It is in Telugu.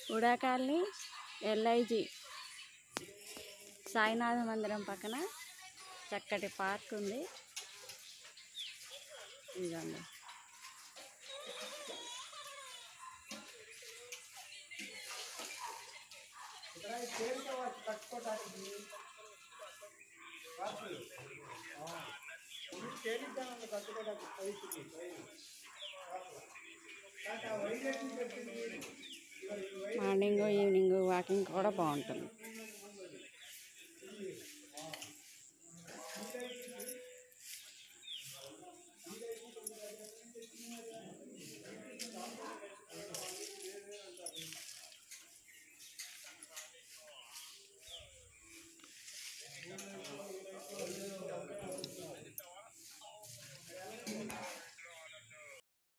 ఉడా కాలనీ ఎల్ఐజి సాయినాథ మందిరం పక్కన చక్కటి పార్క్ ఉంది ఇదండి మార్నింగ్ ఈవినింగ్ వాకింగ్ కూడా బాగుంటుంది